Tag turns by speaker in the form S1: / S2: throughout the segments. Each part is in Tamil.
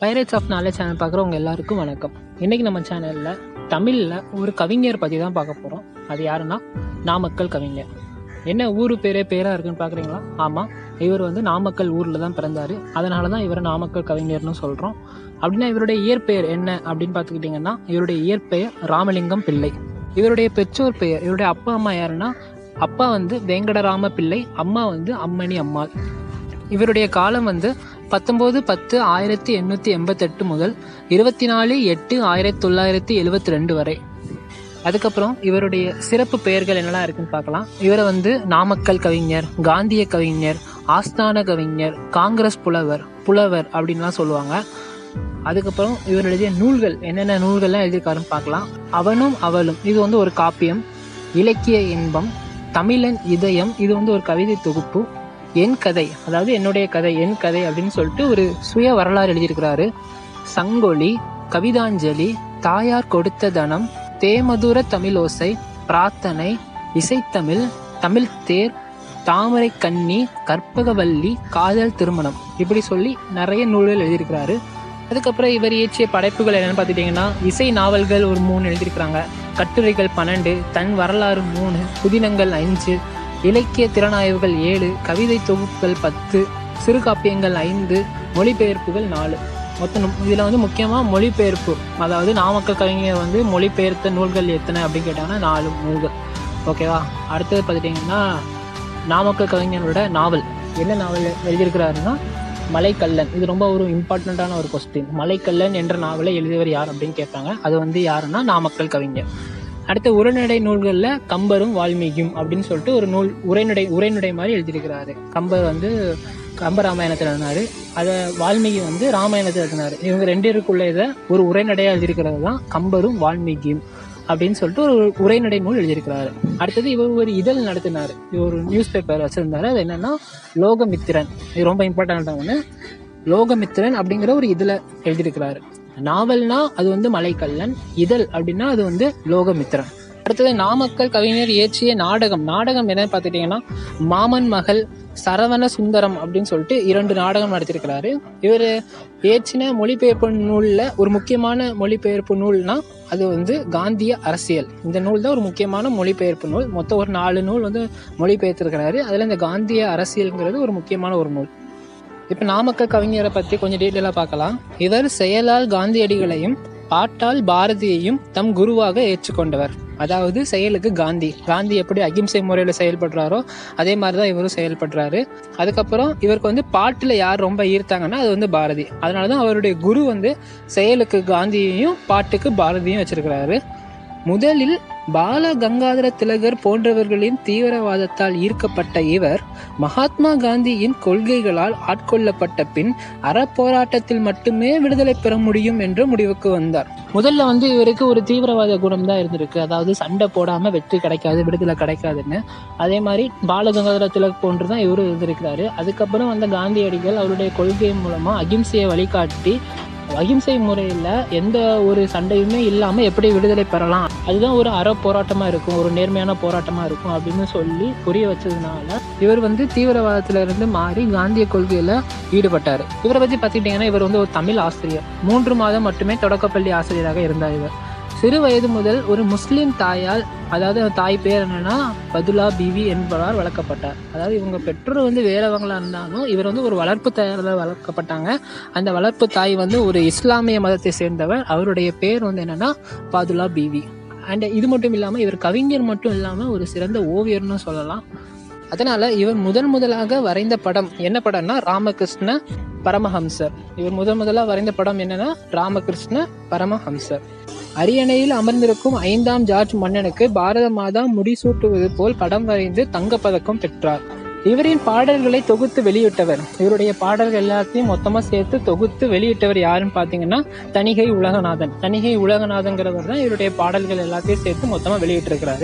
S1: பைரேட்ஸ் ஆஃப் நாலேஜ் சேனல் பார்க்குறவங்க எல்லாருக்கும் வணக்கம் இன்னைக்கு நம்ம சேனலில் தமிழில் ஒரு கவிஞர் பற்றி தான் பார்க்க போகிறோம் அது யாருன்னா நாமக்கல் கவிஞர் என்ன ஊர் பேரே பேராக இருக்குன்னு பார்க்குறீங்களா ஆமாம் இவர் வந்து நாமக்கல் ஊரில் தான் பிறந்தார் அதனால தான் இவரை நாமக்கல் கவிஞர்னு சொல்கிறோம் அப்படின்னா இவருடைய இயற்பெயர் என்ன அப்படின்னு பார்த்துக்கிட்டிங்கன்னா இவருடைய இயற்பெயர் ராமலிங்கம் பிள்ளை இவருடைய பெற்றோர் பெயர் இவருடைய அப்பா அம்மா யாருன்னா அப்பா வந்து வெங்கடராம பிள்ளை அம்மா வந்து அம்மணி அம்மாள் இவருடைய காலம் வந்து பத்தொம்போது பத்து ஆயிரத்தி எண்ணூற்றி எண்பத்தெட்டு முதல் இருபத்தி நாலு எட்டு ஆயிரத்தி தொள்ளாயிரத்தி எழுவத்தி ரெண்டு வரை அதுக்கப்புறம் இவருடைய சிறப்பு பெயர்கள் என்னெல்லாம் இருக்குன்னு பார்க்கலாம் இவரை வந்து நாமக்கல் கவிஞர் காந்திய கவிஞர் ஆஸ்தான கவிஞர் காங்கிரஸ் புலவர் புலவர் அப்படின்லாம் சொல்லுவாங்க அதுக்கப்புறம் இவர் எழுதிய நூல்கள் என்னென்ன நூல்கள்லாம் எழுதியிருக்காருன்னு பார்க்கலாம் அவனும் அவளும் இது வந்து ஒரு காப்பியம் இலக்கிய இன்பம் தமிழன் இதயம் இது வந்து ஒரு கவிதை தொகுப்பு என் கதை அதாவது என்னுடைய கதை என் கதை அப்படின்னு சொல்லிட்டு ஒரு சுய வரலாறு எழுதியிருக்கிறாரு சங்கொலி கவிதாஞ்சலி தாயார் கொடுத்த தனம் தேமதுர தமிழோசை பிரார்த்தனை இசைத்தமிழ் தமிழ் தேர் தாமரை கன்னி கற்பகவல்லி காதல் திருமணம் இப்படி சொல்லி நிறைய நூல்கள் எழுதியிருக்கிறாரு அதுக்கப்புறம் இவர் இயற்றிய படைப்புகள் என்னன்னு பார்த்துட்டிங்கன்னா இசை நாவல்கள் ஒரு மூணு எழுதியிருக்கிறாங்க கட்டுரைகள் பன்னெண்டு தன் வரலாறு மூணு புதினங்கள் அஞ்சு இலக்கிய திறனாய்வுகள் ஏழு கவிதை தொகுப்புகள் பத்து சிறுகாப்பியங்கள் ஐந்து மொழிபெயர்ப்புகள் நாலு மொத்தம் இதில் வந்து முக்கியமாக மொழிபெயர்ப்பு அதாவது நாமக்கல் கவிஞர் வந்து மொழிபெயர்த்த நூல்கள் எத்தனை அப்படின்னு கேட்டாங்கன்னா நாலு நூல்கள் ஓகேவா அடுத்தது பார்த்துட்டிங்கன்னா நாமக்கல் கவிஞரோட நாவல் என்ன நாவல் எழுதியிருக்கிறாருன்னா மலைக்கல்லன் இது ரொம்ப ஒரு இம்பார்ட்டண்ட்டான ஒரு கொஸ்டின் மலைக்கல்லன் என்ற நாவலை எழுதியவர் யார் அப்படின்னு கேட்பாங்க அது வந்து யாருன்னா நாமக்கல் கவிஞர் அடுத்த உரைநடை நூல்களில் கம்பரும் வால்மீகியும் அப்படின்னு சொல்லிட்டு ஒரு நூல் உரைநடை உரைநடை மாதிரி எழுதியிருக்கிறாரு கம்பர் வந்து கம்ப ராமாயணத்தில் எழுதினாரு அதை வால்மீகி வந்து ராமாயணத்தில் எழுதினாரு இவங்க ரெண்டு பேருக்குள்ள இதை ஒரு உரைநடையாக எழுதியிருக்கிறது தான் கம்பரும் வால்மீகியும் அப்படின்னு சொல்லிட்டு ஒரு உரைநடை நூல் எழுதியிருக்கிறாரு அடுத்தது இவர் ஒரு இதழ் நடத்தினார் இவர் ஒரு நியூஸ் பேப்பர் வச்சிருந்தாரு அது என்னன்னா லோகமித்திரன் இது ரொம்ப இம்பார்ட்டன்டான ஒன்று லோகமித்திரன் அப்படிங்கிற ஒரு இதில் எழுதியிருக்கிறாரு நாவல்னா அது வந்து மலைக்கல்லன் இதழ் அப்படின்னா அது வந்து லோகமித்திரன் அடுத்தது நாமக்கல் கவிஞர் இயற்றிய நாடகம் நாடகம் என்னன்னு பார்த்துட்டீங்கன்னா மாமன் மகள் சரவண சுந்தரம் அப்படின்னு சொல்லிட்டு இரண்டு நாடகம் நடத்தியிருக்கிறாரு இவர் இயற்றின மொழிபெயர்ப்பு நூலில் ஒரு முக்கியமான மொழிபெயர்ப்பு நூல்னா அது வந்து காந்திய அரசியல் இந்த நூல் தான் ஒரு முக்கியமான மொழிபெயர்ப்பு நூல் மொத்தம் ஒரு நாலு நூல் வந்து மொழிபெயர்த்திருக்கிறாரு அதில் இந்த காந்திய அரசியல்ங்கிறது ஒரு முக்கியமான ஒரு நூல் இப்போ நாமக்கல் கவிஞரை பற்றி கொஞ்சம் டீட்டெயிலாக பார்க்கலாம் இவர் செயலால் காந்தியடிகளையும் பாட்டால் பாரதியையும் தம் குருவாக ஏற்றுக்கொண்டவர் அதாவது செயலுக்கு காந்தி காந்தி எப்படி அகிம்சை முறையில் செயல்படுறாரோ அதே மாதிரி தான் இவரும் செயல்படுறாரு அதுக்கப்புறம் இவருக்கு வந்து பாட்டில் யார் ரொம்ப ஈர்த்தாங்கன்னா அது வந்து பாரதி அதனால தான் அவருடைய குரு வந்து செயலுக்கு காந்தியையும் பாட்டுக்கு பாரதியும் வச்சிருக்கிறாரு முதலில் பால கங்காதர திலகர் போன்றவர்களின் தீவிரவாதத்தால் ஈர்க்கப்பட்ட இவர் மகாத்மா காந்தியின் கொள்கைகளால் ஆட்கொள்ளப்பட்ட பின் அறப்போராட்டத்தில் மட்டுமே விடுதலை பெற முடியும் என்ற முடிவுக்கு வந்தார் முதல்ல வந்து இவருக்கு ஒரு தீவிரவாத குணம் தான் இருந்திருக்கு அதாவது சண்டை போடாம வெற்றி கிடைக்காது விடுதலை கிடைக்காதுன்னு அதே மாதிரி பாலகங்காதர திலக் போன்று தான் இவரும் இருந்திருக்கிறாரு அதுக்கப்புறம் வந்த காந்தியடிகள் அவருடைய கொள்கை மூலமா அகிம்சையை வழிகாட்டி அகிம்சை முறையில் எந்த ஒரு சண்டையுமே இல்லாமல் எப்படி விடுதலை பெறலாம் அதுதான் ஒரு அற போராட்டமாக இருக்கும் ஒரு நேர்மையான போராட்டமாக இருக்கும் அப்படின்னு சொல்லி புரிய வச்சதுனால இவர் வந்து தீவிரவாதத்துல இருந்து மாறி காந்திய கொள்கையில் ஈடுபட்டார் இவரை பற்றி பார்த்துக்கிட்டிங்கன்னா இவர் வந்து ஒரு தமிழ் ஆசிரியர் மூன்று மாதம் மட்டுமே தொடக்கப்பள்ளி ஆசிரியராக இருந்தார் இவர் சிறு வயது முதல் ஒரு முஸ்லீம் தாயால் அதாவது தாய் பேர் என்னன்னா பதுலா பிவி என்பவரால் வளர்க்கப்பட்டார் அதாவது இவங்க பெற்றோர் வந்து வேறவங்களா இருந்தாலும் இவர் வந்து ஒரு வளர்ப்பு தாயால் வளர்க்கப்பட்டாங்க அந்த வளர்ப்பு தாய் வந்து ஒரு இஸ்லாமிய மதத்தை சேர்ந்தவர் அவருடைய பேர் வந்து என்னன்னா பாதுலா பிவி அண்ட் இது மட்டும் இல்லாமல் இவர் கவிஞர் மட்டும் இல்லாமல் ஒரு சிறந்த ஓவியர்னு சொல்லலாம் அதனால இவர் முதன் முதலாக வரைந்த படம் என்ன படம்னா ராமகிருஷ்ண பரமஹம்சர் இவர் முதன் முதலாக வரைந்த படம் என்னன்னா ராமகிருஷ்ண பரமஹம்சர் அரியணையில் அமர்ந்திருக்கும் ஐந்தாம் ஜார்ஜ் மன்னனுக்கு பாரத மாதா முடிசூட்டுவது போல் படம் வரைந்து தங்கப்பதக்கம் பெற்றார் இவரின் பாடல்களை தொகுத்து வெளியிட்டவர் இவருடைய பாடல்கள் எல்லாத்தையும் மொத்தமா சேர்த்து தொகுத்து வெளியிட்டவர் யாருன்னு பாத்தீங்கன்னா தணிகை உலகநாதன் தணிகை உலகநாதங்கிறவர் தான் இவருடைய பாடல்கள் எல்லாத்தையும் சேர்த்து மொத்தமா வெளியிட்டிருக்கிறாரு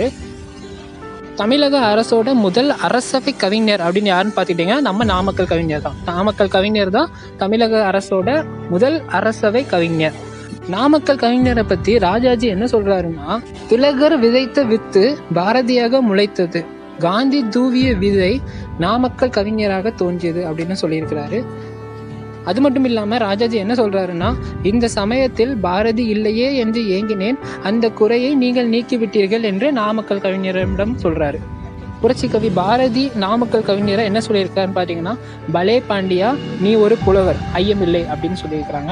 S1: தமிழக அரசோட முதல் அரசவை கவிஞர் அப்படின்னு யாருன்னு பார்த்துக்கிட்டீங்கன்னா நம்ம நாமக்கல் கவிஞர் தான் நாமக்கல் கவிஞர் தான் தமிழக அரசோட முதல் அரசவை கவிஞர் நாமக்கல் கவிஞரை பத்தி ராஜாஜி என்ன சொல்றாருன்னா திலகர் விதைத்த வித்து பாரதியாக முளைத்தது காந்தி தூவிய விதை நாமக்கல் கவிஞராக தோன்றியது அப்படின்னு சொல்லியிருக்கிறாரு அது மட்டும் இல்லாமல் ராஜாஜி என்ன சொல்றாருன்னா இந்த சமயத்தில் பாரதி இல்லையே என்று ஏங்கினேன் அந்த குறையை நீங்கள் நீக்கிவிட்டீர்கள் என்று நாமக்கல் கவிஞரிடம் சொல்றாரு புரட்சி கவி பாரதி நாமக்கல் கவிஞரை என்ன சொல்லியிருக்காருன்னு பார்த்தீங்கன்னா பலே பாண்டியா நீ ஒரு புலவர் ஐயமில்லை அப்படின்னு சொல்லியிருக்கிறாங்க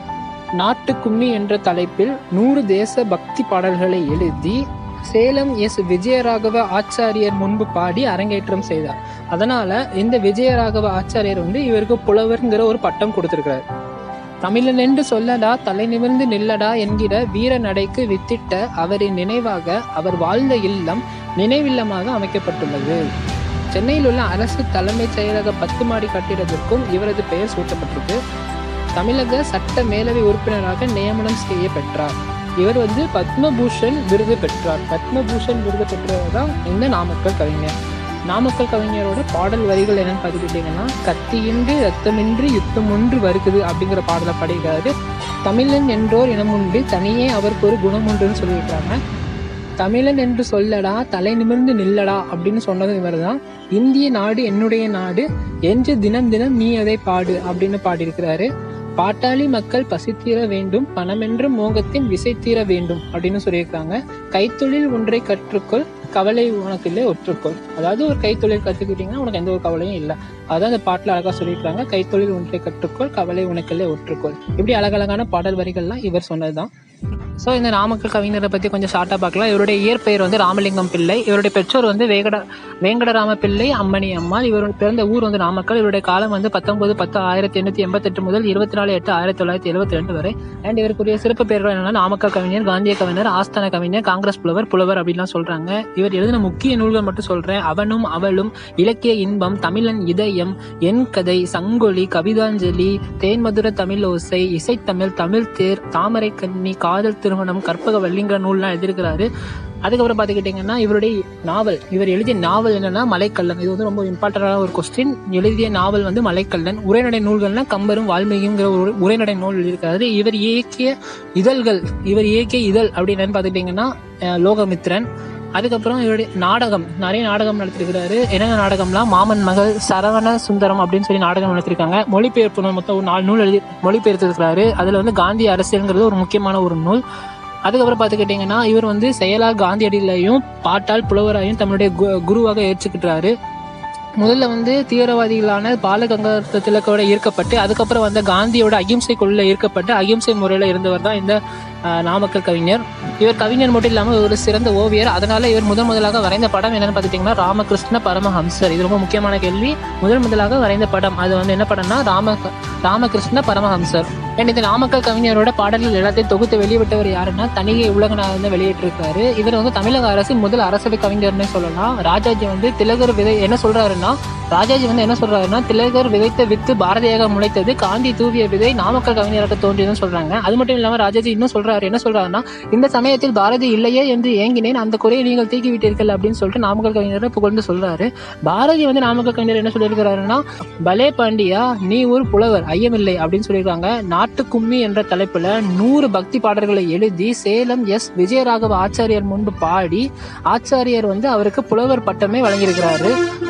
S1: நாட்டு கும்மி என்ற தலைப்பில் நூறு தேச பக்தி பாடல்களை எழுதி சேலம் எஸ் விஜயராகவ ஆச்சாரியர் முன்பு பாடி அரங்கேற்றம் செய்தார் அதனால இந்த விஜயராகவ ஆச்சாரியர் வந்து இவருக்கு புலவர்ங்கிற ஒரு பட்டம் கொடுத்திருக்கிறார் தமிழன் என்று சொல்லடா தலை நிமிர்ந்து நில்லடா என்கிற வீர நடைக்கு வித்திட்ட அவரின் நினைவாக அவர் வாழ்ந்த இல்லம் நினைவில்லமாக அமைக்கப்பட்டுள்ளது சென்னையில் உள்ள அரசு தலைமைச் செயலக பத்து மாடி கட்டிடத்திற்கும் இவரது பெயர் சூட்டப்பட்டிருக்கு தமிழக சட்ட மேலவை உறுப்பினராக நியமனம் செய்ய பெற்றார் இவர் வந்து பத்மபூஷன் விருது பெற்றார் பத்மபூஷன் விருது பெற்றவர் தான் இந்த நாமக்கல் கவிஞர் நாமக்கல் கவிஞரோட பாடல் வரிகள் என்னன்னு பார்த்துக்கிட்டிங்கன்னா கத்தியின்றி ரத்தமின்றி யுத்தம் ஒன்று வருகுது அப்படிங்கிற பாடலை பாடியிருக்காரு தமிழன் என்றோர் இனமுண்டு தனியே அவருக்கு ஒரு குணம் உண்டுன்னு சொல்லியிருக்காங்க தமிழன் என்று சொல்லடா தலை நிமிர்ந்து நில்லடா அப்படின்னு சொன்னது இவர் தான் இந்திய நாடு என்னுடைய நாடு என்று தினம் தினம் நீ அதை பாடு அப்படின்னு பாடியிருக்கிறாரு பாட்டாளி மக்கள் பசித்தீர வேண்டும் பணமென்ற மோகத்தின் விசை தீர வேண்டும் அப்படின்னு சொல்லியிருக்காங்க கைத்தொழில் ஒன்றை கற்றுக்கொள் கவலை உனக்கு இல்லை ஒற்றுக்கொள் அதாவது ஒரு கைத்தொழில் கற்றுக்கிட்டீங்கன்னா உனக்கு எந்த ஒரு கவலையும் இல்லை அதான் அந்த பாட்டில் அழகா சொல்லியிருக்காங்க கைத்தொழில் ஒன்றை கற்றுக்கொள் கவலை உனக்கு இல்லை ஒற்றுக்கொள் இப்படி அழகழகான பாடல் வரிகள்லாம் இவர் சொன்னதுதான் ஸோ இந்த நாமக்கல் கவிஞரை பற்றி கொஞ்சம் ஷார்ட்டாக பார்க்கலாம் இவருடைய இயற்பெயர் வந்து ராமலிங்கம் பிள்ளை இவருடைய பெற்றோர் வந்து வேங்கட வேங்கடராம பிள்ளை அம்மணி அம்மாள் இவர் பிறந்த ஊர் வந்து நாமக்கல் இவருடைய காலம் வந்து பத்தொன்பது பத்து ஆயிரத்தி எண்ணூற்றி எண்பத்தெட்டு முதல் இருபத்தி நாலு எட்டு ஆயிரத்தி தொள்ளாயிரத்தி எழுபத்தி ரெண்டு வரை அண்ட் இவருக்குரிய சிறப்பு பெயர்கள் என்னன்னா நாமக்கல் கவிஞர் காந்திய கவிஞர் ஆஸ்தான கவிஞர் காங்கிரஸ் புலவர் புலவர் அப்படின்லாம் சொல்றாங்க இவர் எழுதின முக்கிய நூல்கள் மட்டும் சொல்றேன் அவனும் அவளும் இலக்கிய இன்பம் தமிழன் இதயம் என் கதை சங்கொலி கவிதாஞ்சலி தேன்மதுர தமிழ் ஓசை இசைத்தமிழ் தமிழ் தேர் தாமரை கன்னி காதல் திருமணம் கற்பக வள்ளிங்கிற நூல்லாம் எழுதியிருக்கிறாரு அதுக்கப்புறம் பார்த்துக்கிட்டிங்கன்னா இவருடைய நாவல் இவர் எழுதிய நாவல் என்னன்னா மலைக்கல்லன் இது வந்து ரொம்ப இம்பார்ட்டண்டான ஒரு கொஸ்டின் எழுதிய நாவல் வந்து மலைக்கல்லன் உரைநடை நூல்கள்னா கம்பரும் வால்மீகிங்கிற ஒரு உரைநடை நூல் எழுதியிருக்காரு இவர் இயக்கிய இதழ்கள் இவர் இயக்கிய இதழ் அப்படின்னு பார்த்துக்கிட்டிங்கன்னா அஹ், லோகமித்ரன் அதுக்கப்புறம் இவருடைய நாடகம் நிறைய நாடகம் நடத்திருக்கிறாரு என்னென்ன நாடகம்லாம் மாமன் மகள் சரவண சுந்தரம் அப்படின்னு சொல்லி நாடகம் நடத்திருக்காங்க மொழிபெயர்ப்பு நூல் மொத்தம் ஒரு நாலு நூல் எழுதி மொழிபெயர்த்திருக்கிறாரு அதில் வந்து காந்தி அரசியல்ங்கிறது ஒரு முக்கியமான ஒரு நூல் அதுக்கப்புறம் பார்த்துக்கிட்டிங்கன்னா இவர் வந்து செயலார் காந்தியடியிலையும் பாட்டால் புலவராயும் தன்னுடைய கு- குருவாக ஏற்றுக்கிட்டாரு முதல்ல வந்து தீவிரவாதிகளான பாலகங்கார திலக்கோட ஈர்க்கப்பட்டு அதுக்கப்புறம் வந்து காந்தியோட அகிம்சை கொள்ளையில் ஈர்க்கப்பட்டு அகிம்சை முறையில் இருந்தவர் தான் இந்த ஆஹ், நாமக்கல் கவிஞர் இவர் கவிஞர் மட்டும் இல்லாமல் ஒரு சிறந்த ஓவியர் அதனால இவர் முதன் முதலாக வரைந்த படம் என்னன்னு பார்த்துட்டிங்கன்னா ராமகிருஷ்ண பரமஹம்சர் இது ரொம்ப முக்கியமான கேள்வி முதல் முதலாக வரைந்த படம் அது வந்து என்ன படம்னா ராம ராமகிருஷ்ண பரமஹம்சர் அண்ட் இந்த நாமக்கல் கவிஞரோட பாடல்கள் எல்லாத்தையும் தொகுத்து வெளியிட்டவர் யாருன்னா தனிகை உலகநாதன் தான் வெளியிட்டிருக்காரு இவர் வந்து தமிழக அரசின் முதல் அரசவை கவிஞர்னு சொல்லலாம் ராஜாஜி வந்து திலகர் விதை என்ன சொல்றாருன்னா ராஜாஜி வந்து என்ன சொல்றாருன்னா திலகர் விதைத்த வித்து பாரதியாக முளைத்தது காந்தி தூவிய விதை நாமக்கல் கவிஞராக தோன்றியதுன்னு சொல்றாங்க அது மட்டும் இல்லாம ராஜாஜி இன்னும் சொல்றாரு என்ன சொல்றாருன்னா இந்த சமயத்தில் பாரதி இல்லையே என்று ஏங்கினேன் அந்த குறையை நீங்கள் தீக்கி விட்டீர்கள் அப்படின்னு சொல்லிட்டு நாமக்கல் கவிஞரை புகழ்ந்து சொல்றாரு பாரதி வந்து நாமக்கல் கவிஞர் என்ன சொல்லியிருக்கிறாருன்னா பலே பாண்டியா நீ ஒரு புலவர் ஐயமில்லை அப்படின்னு சொல்லியிருக்காங்க நாட்டு கும்மி என்ற தலைப்புல நூறு பக்தி பாடல்களை எழுதி சேலம் எஸ் விஜயராகவ ஆச்சாரியர் முன்பு பாடி ஆச்சாரியர் வந்து அவருக்கு புலவர் பட்டமே வழங்கியிருக்கிறாரு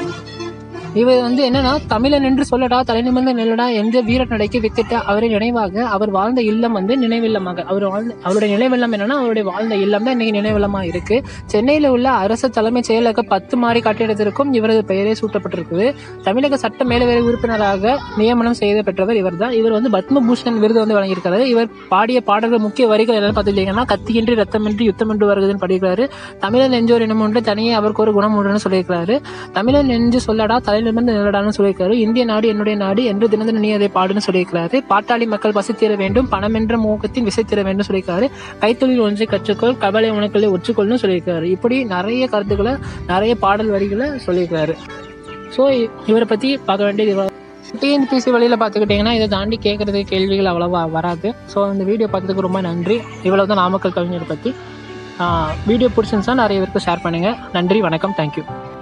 S1: இவர் வந்து என்னன்னா தமிழன் என்று சொல்லடா தலை நிமிர்ந்து நில்லடா என்ற வீர நடைக்கு வித்திட்ட அவரின் நினைவாக அவர் வாழ்ந்த இல்லம் வந்து நினைவில்லமாக அவர் வாழ்ந்த அவருடைய நினைவில்லம் என்னன்னா அவருடைய வாழ்ந்த இல்லம் தான் இன்னைக்கு நினைவில்லமா இருக்கு சென்னையில உள்ள அரசு தலைமைச் செயலக பத்து மாடி கட்டிடத்திற்கும் இவரது பெயரே சூட்டப்பட்டிருக்குது தமிழக சட்ட மேலவை உறுப்பினராக நியமனம் செய்த பெற்றவர் இவர் தான் இவர் வந்து பத்மபூஷன் விருது வந்து வழங்கியிருக்காரு இவர் பாடிய பாடல்கள் முக்கிய வரிகள் என்னன்னு பார்த்துக்கிட்டீங்கன்னா கத்தியின்றி ரத்தமின்றி யுத்தம் என்று வருகுதுன்னு படிக்கிறாரு தமிழன் நெஞ்சோர் இனம் ஒன்று தனியே அவருக்கு ஒரு குணம் உண்டுன்னு சொல்லியிருக்கிறாரு தமிழன் நெஞ்சு சொல்லடா தலைநிமிர்ந்து நிலடான்னு சொல்லியிருக்காரு இந்திய நாடு என்னுடைய நாடு என்று தினதின நீ அதை பாடுன்னு சொல்லியிருக்கிறாரு பாட்டாளி மக்கள் பசித்தீர வேண்டும் பணம் என்ற மோகத்தின் விசை தீர வேண்டும் சொல்லியிருக்காரு கைத்தொழில் ஒன்றை கற்றுக்கொள் கவலை உனக்களை ஒற்றுக்கொள்னு சொல்லியிருக்காரு இப்படி நிறைய கருத்துக்களை நிறைய பாடல் வரிகளை சொல்லியிருக்காரு ஸோ இவரை பற்றி பார்க்க வேண்டியது இவ்வளவு. டிஎன்பிசி வழியில் பார்த்துக்கிட்டிங்கன்னா இதை தாண்டி கேட்குறது கேள்விகள் அவ்வளோவா வராது ஸோ இந்த வீடியோ பார்த்ததுக்கு ரொம்ப நன்றி இவ்வளோ தான் நாமக்கல் கவிஞரை பற்றி வீடியோ பிடிச்சிருந்துச்சா நிறைய பேருக்கு ஷேர் பண்ணுங்கள் நன்றி வணக்கம் தேங்க்யூ